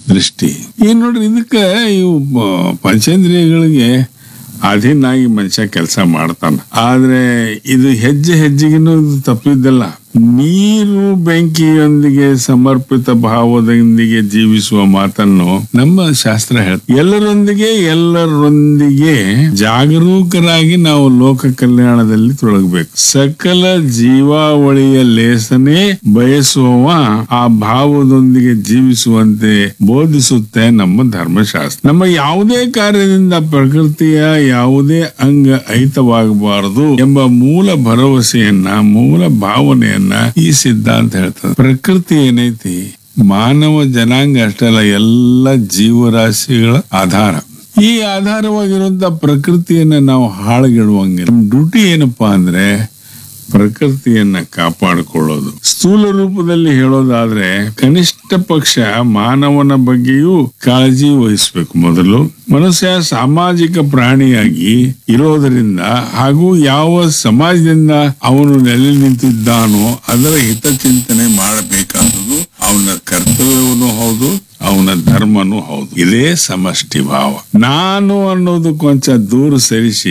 ದೃಷ್ಟಿ ಈಗ ನೋಡ್ರಿ ಇದಕ್ಕೆ ಇವು ಪ- ಪಂಚೇಂದ್ರಿಯಗಳಿಗೆ ಅಧೀನಾಗಿ ಮನುಷ್ಯ ಕೆಲಸ ಮಾಡ್ತಾನ ಆದ್ರೆ ಇದು ಹೆಜ್ಜೆ ಹೆಜ್ಜೆಗಿನೂ ಇದು ತಪ್ಪಿದ್ದಲ್ಲ ನೀರು ಬೆಂಕಿಯೊಂದಿಗೆ ಸಮರ್ಪಿತ ಭಾವದೊಂದಿಗೆ ಜೀವಿಸುವ ಮಾತನ್ನು ನಮ್ಮ ಶಾಸ್ತ್ರ ಹೇಳ್ತದೆ ಎಲ್ಲರೊಂದಿಗೆ ಎಲ್ಲರೊಂದಿಗೆ ಜಾಗರೂಕರಾಗಿ ನಾವು ಲೋಕ ಕಲ್ಯಾಣದಲ್ಲಿ ತೊಡಗಬೇಕು ಸಕಲ ಜೀವಾವಳಿಯ ಲೇಸನೆ ಬಯಸುವವ ಆ ಭಾವದೊಂದಿಗೆ ಜೀವಿಸುವಂತೆ ಬೋಧಿಸುತ್ತೆ ನಮ್ಮ ಧರ್ಮಶಾಸ್ತ್ರ ನಮ್ಮ ಯಾವುದೇ ಕಾರ್ಯದಿಂದ ಪ್ರಕೃತಿಯ ಯಾವುದೇ ಅಂಗ ಐತವಾಗಬಾರದು ಎಂಬ ಮೂಲ ಭರವಸೆಯನ್ನ ಮೂಲ ಭಾವನೆಯನ್ನ ಈ ಸಿದ್ಧಾಂತ ಹೇಳ್ತದೆ ಪ್ರಕೃತಿ ಏನೈತಿ ಮಾನವ ಜನಾಂಗ ಅಷ್ಟಲ್ಲ ಎಲ್ಲ ಜೀವರಾಶಿಗಳ ಆಧಾರ ಈ ಆಧಾರವಾಗಿರುವಂತ ಪ್ರಕೃತಿಯನ್ನ ನಾವು ಹಾಳುಗೆಡುವಂಗಿಲ್ಲ ನಮ್ಮ ಡ್ಯೂಟಿ ಏನಪ್ಪಾ ಅಂದ್ರೆ ಪ್ರಕೃತಿಯನ್ನ ಕಾಪಾಡಿಕೊಳ್ಳೋದು ಸ್ಥೂಲ ರೂಪದಲ್ಲಿ ಹೇಳೋದಾದ್ರೆ ಕನಿಷ್ಠ ಪಕ್ಷ ಮಾನವನ ಬಗ್ಗೆಯೂ ಕಾಳಜಿ ವಹಿಸಬೇಕು ಮೊದಲು ಮನುಷ್ಯ ಸಾಮಾಜಿಕ ಪ್ರಾಣಿಯಾಗಿ ಇರೋದರಿಂದ ಹಾಗೂ ಯಾವ ಸಮಾಜದಿಂದ ಅವನು ನೆಲೆ ನಿಂತಿದ್ದಾನೋ ಅದರ ಹಿತಚಿಂತನೆ ಮಾಡಬೇಕಾದುದು ಅವನ ಕರ್ತವ್ಯವೂ ಹೌದು ಅವನ ಧರ್ಮನೂ ಹೌದು ಇದೇ ಸಮಷ್ಟಿ ಭಾವ ನಾನು ಅನ್ನೋದು ಕೊಂಚ ದೂರ ಸರಿಸಿ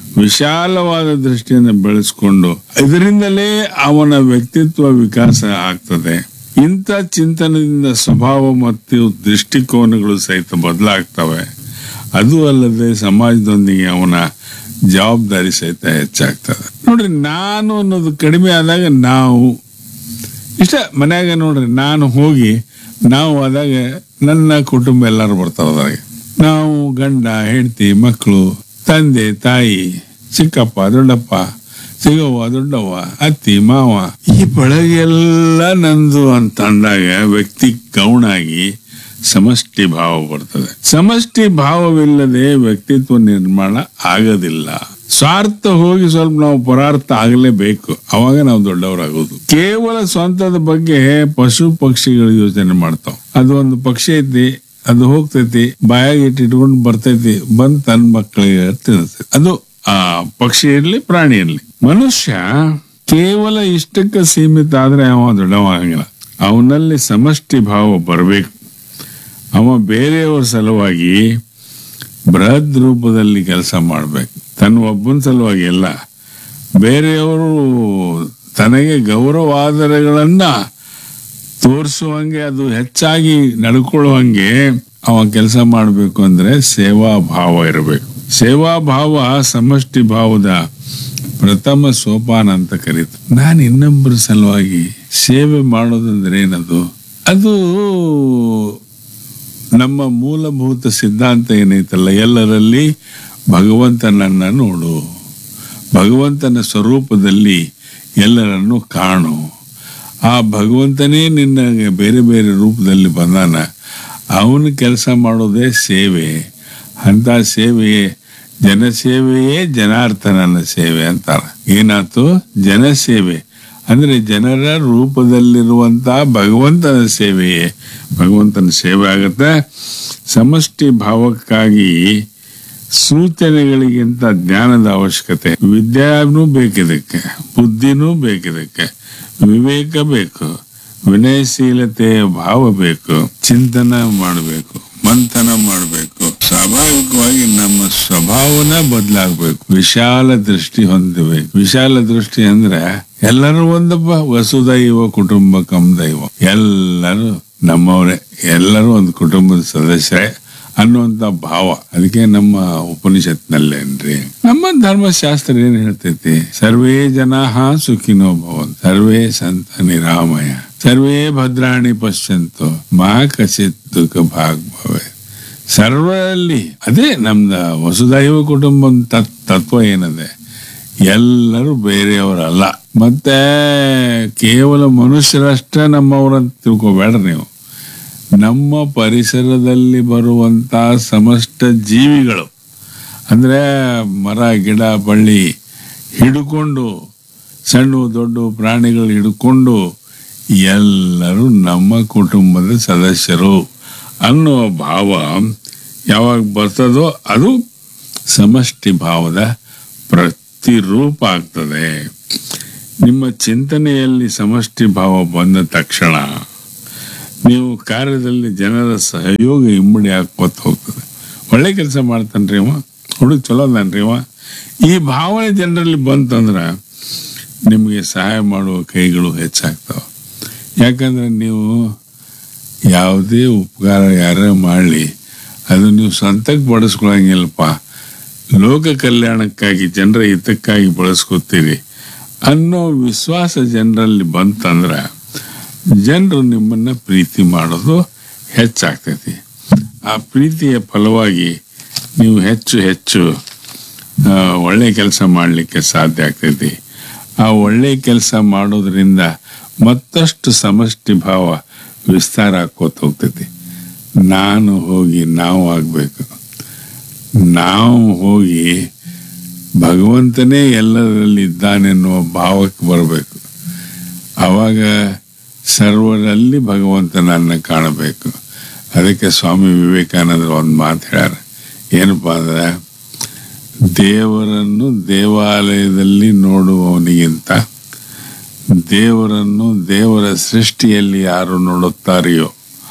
ವಿಶಾಲವಾದ ದೃಷ್ಟಿಯನ್ನು ಬೆಳೆಸ್ಕೊಂಡು ಇದರಿಂದಲೇ ಅವನ ವ್ಯಕ್ತಿತ್ವ ವಿಕಾಸ ಆಗ್ತದೆ ಇಂಥ ಚಿಂತನದಿಂದ ಸ್ವಭಾವ ಮತ್ತು ದೃಷ್ಟಿಕೋನಗಳು ಸಹಿತ ಬದಲಾಗ್ತವೆ ಅದು ಅಲ್ಲದೆ ಸಮಾಜದೊಂದಿಗೆ ಅವನ ಜವಾಬ್ದಾರಿ ಸಹಿತ ಹೆಚ್ಚಾಗ್ತದೆ ನೋಡ್ರಿ ನಾನು ಅನ್ನೋದು ಕಡಿಮೆ ಆದಾಗ ನಾವು ಇಷ್ಟ ಮನ್ಯಾಗ ನೋಡ್ರಿ ನಾನು ಹೋಗಿ ನಾವು ಆದಾಗ ನನ್ನ ಕುಟುಂಬ ಎಲ್ಲರೂ ಬರ್ತಾರ ಅದ್ರಾಗ ನಾವು ಗಂಡ ಹೆಂಡತಿ ಮಕ್ಕಳು ತಂದೆ ತಾಯಿ ಚಿಕ್ಕಪ್ಪ ದೊಡ್ಡಪ್ಪ ಚಿಗವ್ವ ದೊಡ್ಡವ್ವ ಅತ್ತಿ ಮಾವ ಈ ಬಳಗೆಲ್ಲ ನಂದು ಅಂತ ಅಂದಾಗ ವ್ಯಕ್ತಿ ಗೌಣಾಗಿ ಸಮಷ್ಟಿ ಭಾವ ಬರ್ತದೆ ಸಮಷ್ಟಿ ಭಾವವಿಲ್ಲದೆ ವ್ಯಕ್ತಿತ್ವ ನಿರ್ಮಾಣ ಆಗೋದಿಲ್ಲ ಸ್ವಾರ್ಥ ಹೋಗಿ ಸ್ವಲ್ಪ ನಾವು ಪರಾರ್ಥ ಆಗಲೇಬೇಕು ಅವಾಗ ನಾವು ದೊಡ್ಡವರಾಗೋದು ಕೇವಲ ಸ್ವಂತದ ಬಗ್ಗೆ ಪಶು ಪಕ್ಷಿಗಳು ಯೋಚನೆ ಮಾಡ್ತಾವ ಅದು ಒಂದು ಪಕ್ಷಿ ಐತಿ ಅದು ಹೋಗ್ತೈತಿ ಬಾಯಾಗ ಇಟ್ಟು ಇಟ್ಕೊಂಡು ಬರ್ತೈತಿ ಬಂದ್ ತನ್ನ ಮಕ್ಕಳಿಗೆ ತಿನ್ತೈತಿ ಅದು ಆ ಪಕ್ಷಿ ಇರ್ಲಿ ಪ್ರಾಣಿ ಇರ್ಲಿ ಮನುಷ್ಯ ಕೇವಲ ಇಷ್ಟಕ್ಕೆ ಸೀಮಿತ ಆದ್ರೆ ಅವ ದೊಡ್ಡವಾಗಂಗಿಲ್ಲ ಅವನಲ್ಲಿ ಸಮಷ್ಟಿ ಭಾವ ಬರಬೇಕು ಅವ ಬೇರೆಯವ್ರ ಸಲುವಾಗಿ ಬೃಹದ್ ರೂಪದಲ್ಲಿ ಕೆಲಸ ಮಾಡ್ಬೇಕು ತನ್ನ ಒಬ್ಬನ ಸಲುವಾಗಿ ಎಲ್ಲ ಬೇರೆಯವರು ತನಗೆ ಗೌರವಾದರಗಳನ್ನ ತೋರಿಸುವಂಗೆ ಅದು ಹೆಚ್ಚಾಗಿ ನಡ್ಕೊಳ್ಳುವಂಗೆ ಅವ ಕೆಲಸ ಮಾಡಬೇಕು ಅಂದ್ರೆ ಸೇವಾ ಭಾವ ಇರಬೇಕು ಸೇವಾ ಭಾವ ಸಮಷ್ಟಿ ಭಾವದ ಪ್ರಥಮ ಸೋಪಾನ ಅಂತ ಕರೀತು ನಾನು ಇನ್ನೊಬ್ಬರ ಸಲುವಾಗಿ ಸೇವೆ ಮಾಡೋದಂದ್ರೆ ಏನದು ಅದು ನಮ್ಮ ಮೂಲಭೂತ ಸಿದ್ಧಾಂತ ಏನೈತಲ್ಲ ಎಲ್ಲರಲ್ಲಿ ಭಗವಂತನನ್ನ ನೋಡು ಭಗವಂತನ ಸ್ವರೂಪದಲ್ಲಿ ಎಲ್ಲರನ್ನು ಕಾಣು ಆ ಭಗವಂತನೇ ನಿನ್ನ ಬೇರೆ ಬೇರೆ ರೂಪದಲ್ಲಿ ಬಂದಾನ ಅವನು ಕೆಲಸ ಮಾಡೋದೇ ಸೇವೆ ಅಂತ ಸೇವೆಯೇ ಜನಸೇವೆಯೇ ಜನಾರ್ದನನ ಸೇವೆ ಅಂತಾರ ಏನಾಯ್ತು ಜನಸೇವೆ ಅಂದ್ರೆ ಜನರ ರೂಪದಲ್ಲಿರುವಂತ ಭಗವಂತನ ಸೇವೆಯೇ ಭಗವಂತನ ಸೇವೆ ಆಗುತ್ತೆ ಸಮಷ್ಟಿ ಭಾವಕ್ಕಾಗಿ ಸೂಚನೆಗಳಿಗಿಂತ ಜ್ಞಾನದ ಅವಶ್ಯಕತೆ ವಿದ್ಯಾನೂ ಬೇಕಿದಕ್ಕೆ ಬುದ್ಧಿನೂ ಬೇಕಿದಕ್ಕೆ ವಿವೇಕ ಬೇಕು ವಿನಯಶೀಲತೆಯ ಭಾವ ಬೇಕು ಚಿಂತನ ಮಾಡಬೇಕು ಮಂಥನ ಮಾಡಬೇಕು ಸ್ವಾಭಾವಿಕವಾಗಿ ನಮ್ಮ ಸ್ವಭಾವನ ಬದಲಾಗಬೇಕು ವಿಶಾಲ ದೃಷ್ಟಿ ಹೊಂದಬೇಕು ವಿಶಾಲ ದೃಷ್ಟಿ ಅಂದ್ರೆ ಎಲ್ಲರೂ ಒಂದಪ್ಪ ವಸುದೈವ ಕುಟುಂಬಕಂ ದೈವ ಎಲ್ಲರೂ ನಮ್ಮವರೇ ಎಲ್ಲರೂ ಒಂದು ಕುಟುಂಬದ ಸದಸ್ಯರೇ ಅನ್ನುವಂತ ಭಾವ ಅದಕ್ಕೆ ನಮ್ಮ ಉಪನಿಷತ್ನಲ್ಲೇನ್ರಿ ನಮ್ಮ ಧರ್ಮಶಾಸ್ತ್ರ ಏನ್ ಹೇಳ್ತೈತಿ ಸರ್ವೇ ಜನಾ ಸುಖಿನೋ ಭವನ್ ಸರ್ವೇ ಸಂತ ನಿರಾಮಯ ಸರ್ವೇ ಭದ್ರಾಣಿ ಪಶ್ಯಂತು ಮಾ ಕಚಿತ್ ದುಃಖ ಭಾಗ್ ಭವೆ ಸರ್ವರಲ್ಲಿ ಅದೇ ನಮ್ದ ವಸುದೈವ ಕುಟುಂಬ ತತ್- ತತ್ವ ಏನದೆ ಎಲ್ಲರೂ ಬೇರೆಯವರಲ್ಲ ಮತ್ತೆ ಕೇವಲ ಮನುಷ್ಯರಷ್ಟೇ ನಮ್ಮವರಂತ ತಿಳ್ಕೊಬೇಡ್ರಿ ನೀವು ನಮ್ಮ ಪರಿಸರದಲ್ಲಿ ಬರುವಂತ ಸಮಸ್ತ ಜೀವಿಗಳು ಅಂದ್ರೆ ಮರ ಗಿಡ ಬಳ್ಳಿ ಹಿಡ್ಕೊಂಡು ಸಣ್ಣ ದೊಡ್ಡ ಪ್ರಾಣಿಗಳು ಹಿಡ್ಕೊಂಡು ಎಲ್ಲರೂ ನಮ್ಮ ಕುಟುಂಬದ ಸದಸ್ಯರು ಅನ್ನುವ ಭಾವ ಯಾವಾಗ ಬರ್ತದೋ ಅದು ಸಮಷ್ಟಿ ಭಾವದ ಪ್ರತಿರೂಪ ಆಗ್ತದೆ ನಿಮ್ಮ ಚಿಂತನೆಯಲ್ಲಿ ಸಮಷ್ಟಿ ಭಾವ ಬಂದ ತಕ್ಷಣ ನೀವು ಕಾರ್ಯದಲ್ಲಿ ಜನರ ಸಹಯೋಗ ಇಮ್ಮಡಿ ಹಾಕೋತ ಹೋಗ್ತದೆ ಒಳ್ಳೆ ಕೆಲಸ ಮಾಡ್ತಾನ್ರಿ ಅವ ಹುಡುಗ ಚಲೋ ಅದಾನ್ರಿ ಅವ ಈ ಭಾವನೆ ಜನರಲ್ಲಿ ಬಂತಂದ್ರೆ ನಿಮಗೆ ಸಹಾಯ ಮಾಡುವ ಕೈಗಳು ಹೆಚ್ಚಾಗ್ತಾವೆ ಯಾಕಂದ್ರೆ ನೀವು ಯಾವುದೇ ಉಪಕಾರ ಯಾರೇ ಮಾಡಲಿ ಅದು ನೀವು ಸ್ವಂತಕ್ಕೆ ಬಳಸ್ಕೊಳಂಗಿಲ್ಲಪ್ಪ ಲೋಕ ಕಲ್ಯಾಣಕ್ಕಾಗಿ ಜನರ ಹಿತಕ್ಕಾಗಿ ಬಳಸ್ಕೊತೀರಿ ಅನ್ನೋ ವಿಶ್ವಾಸ ಜನರಲ್ಲಿ ಬಂತಂದ್ರೆ ಜನರು ನಿಮ್ಮನ್ನ ಪ್ರೀತಿ ಮಾಡೋದು ಹೆಚ್ಚಾಗ್ತೈತಿ ಆ ಪ್ರೀತಿಯ ಫಲವಾಗಿ ನೀವು ಹೆಚ್ಚು ಹೆಚ್ಚು ಆ, ಒಳ್ಳೆ ಕೆಲಸ ಮಾಡಲಿಕ್ಕೆ ಸಾಧ್ಯ ಆಗ್ತೈತಿ ಆ ಒಳ್ಳೆ ಕೆಲಸ ಮಾಡೋದ್ರಿಂದ ಮತ್ತಷ್ಟು ಸಮಷ್ಟಿ ಭಾವ ವಿಸ್ತಾರ ಆಕೋತ ಹೋಗ್ತೈತಿ ನಾನು ಹೋಗಿ ನಾವು ಆಗಬೇಕು ನಾವು ಹೋಗಿ ಭಗವಂತನೇ ಎಲ್ಲರಲ್ಲಿ ಇದ್ದಾನೆನ್ನುವ ಭಾವಕ್ಕೆ ಬರಬೇಕು ಆವಾಗ ಸರ್ವರಲ್ಲಿ ಭಗವಂತನನ್ನ ಕಾಣಬೇಕು ಅದಕ್ಕೆ ಸ್ವಾಮಿ ವಿವೇಕಾನಂದರು ಒಂದು ಮಾತು ಹೇಳ್ಯಾರ ಏನಪ್ಪಾ ಅಂದ್ರೆ ದೇವರನ್ನು ದೇವಾಲಯದಲ್ಲಿ ನೋಡುವವನಿಗಿಂತ ದೇವರನ್ನು ದೇವರ ಸೃಷ್ಟಿಯಲ್ಲಿ ಯಾರು ನೋಡುತ್ತಾರೆಯೋ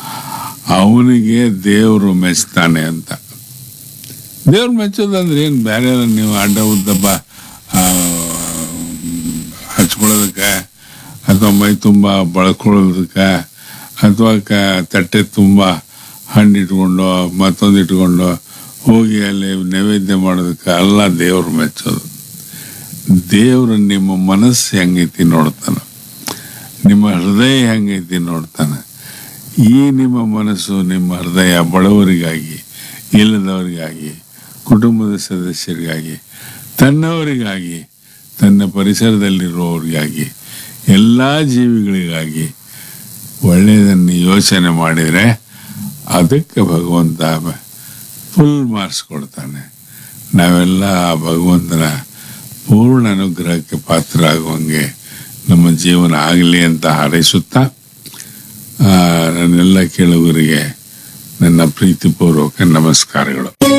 ಅವನಿಗೆ ದೇವರು ಮೆಚ್ತಾನೆ ಅಂತ ದೇವ್ರು ಮೆಚ್ಚೋದಂದ್ರೆ ಏನು ಬೇರೆ ನೀವು ಅಡ್ಡ ಉದ್ದ ಬ ಆ, ಹಚ್ಕೊಳ್ಳೋದಕ್ಕೆ ಅಥವಾ ಮೈ ತುಂಬ ಬಳಕೊಳ್ಳೋದಕ್ಕೆ ಅಥವಾ ಕ ತಟ್ಟೆ ತುಂಬ ಹಣ್ಣು ಇಟ್ಕೊಂಡು ಮತ್ತೊಂದು ಇಟ್ಕೊಂಡು ಹೋಗಿ ಅಲ್ಲಿ ನೈವೇದ್ಯ ಮಾಡೋದಕ್ಕೆ ಅಲ್ಲ ದೇವ್ರು ಮೆಚ್ಚೋದು ದೇವರು ನಿಮ್ಮ ಮನಸ್ಸು ಹೆಂಗೈತಿ ನೋಡ್ತಾನೆ ನಿಮ್ಮ ಹೃದಯ ಹೆಂಗೈತಿ ನೋಡ್ತಾನೆ ಈ ನಿಮ್ಮ ಮನಸ್ಸು ನಿಮ್ಮ ಹೃದಯ ಬಡವರಿಗಾಗಿ ಇಲ್ಲದವರಿಗಾಗಿ ಕುಟುಂಬದ ಸದಸ್ಯರಿಗಾಗಿ ತನ್ನವರಿಗಾಗಿ ತನ್ನ ಪರಿಸರದಲ್ಲಿರುವವರಿಗಾಗಿ ಎಲ್ಲ ಜೀವಿಗಳಿಗಾಗಿ ಒಳ್ಳೆಯದನ್ನು ಯೋಚನೆ ಮಾಡಿದರೆ ಅದಕ್ಕೆ ಭಗವಂತ ಫುಲ್ ಮಾರ್ಕ್ಸ್ ಕೊಡ್ತಾನೆ ನಾವೆಲ್ಲ ಆ ಭಗವಂತನ ಪೂರ್ಣ ಅನುಗ್ರಹಕ್ಕೆ ಪಾತ್ರ ಆಗುವಂಗೆ ನಮ್ಮ ಜೀವನ ಆಗಲಿ ಅಂತ ಹಾರೈಸುತ್ತಾ ಆ, ನನ್ನೆಲ್ಲ ಕೇಳುಗರಿಗೆ ನನ್ನ ಪ್ರೀತಿಪೂರ್ವಕ ನಮಸ್ಕಾರಗಳು